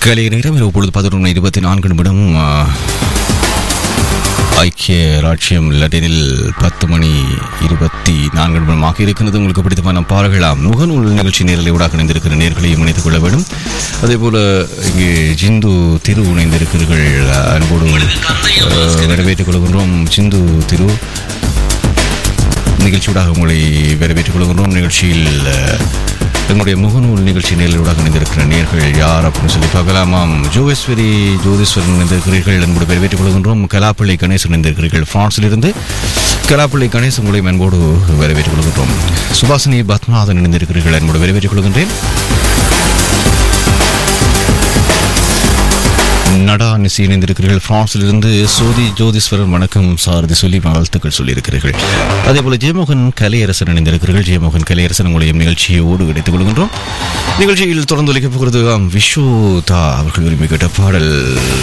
கலை நேரம் இரவு பொழுது பதினொன்று இருபத்தி நான்கு நிமிடம் ஆ, ஐக்கிய ராட்சியம் லண்டனில் பத்து மணி இருபத்தி நான்கு நிமிடமாக இருக்கிறது உங்களுக்கு பிடித்தமான பாடலாம் முகநூல் நிகழ்ச்சி நேரலை ஊடாக இணைந்திருக்கிற நேர்களையும் இணைத்துக் கொள்ள வேண்டும் அதே போல இங்கே ஜிந்து திரு இணைந்திருக்கிறீர்கள் அன்போடு ஆ, வரவேற்றுக் கொள்கின்றோம் ஜிந்து திரு நிகழ்ச்சியூடாக உங்களை வரவேற்றுக் கொள்கின்றோம் நிகழ்ச்சியில் அஹ், எங்களுடைய முகநூல் நிகழ்ச்சி நேரலூடாக இணைந்திருக்கிற நேர்கள் யார் அப்படின்னு சொல்லி பார்க்கலாமாம் ஜோகேஸ்வரி ஜோதீஸ்வரன் இணைந்திருக்கிறீர்கள் என்பது வரவேற்றுக் கொள்கின்றோம் கலாப்பள்ளி கணேசன் இணைந்திருக்கிறீர்கள் பிரான்சிலிருந்து கலாப்பள்ளி கணேசன் உங்களை அன்போடு வரவேற்றுக் கொள்கின்றோம் சுபாசினி பத்மநாதன் இணைந்திருக்கிறீர்கள் என்பது வரவேற்றுக் கொள்கின்றேன் நடா நிசி இணைந்திருக்கிறீர்கள் பிரான்சிலிருந்து சோதி ஜோதீஸ்வரன் வணக்கம் சாரதி சொல்லி வாழ்த்துக்கள் சொல்லியிருக்கிறீர்கள் அதே போல ஜெயமோகன் கலையரசன் இணைந்திருக்கிறீர்கள் ஜெயமோகன் கலையரசன் உங்களையும் நிகழ்ச்சியோடு இணைத்துக் கொள்கின்றோம் நிகழ்ச்சியில் தொடர்ந்து ஒலிக்கப் போகிறது ஆம், விஸ்வதா அவர்கள் விரும்பி கேட்ட பாடல்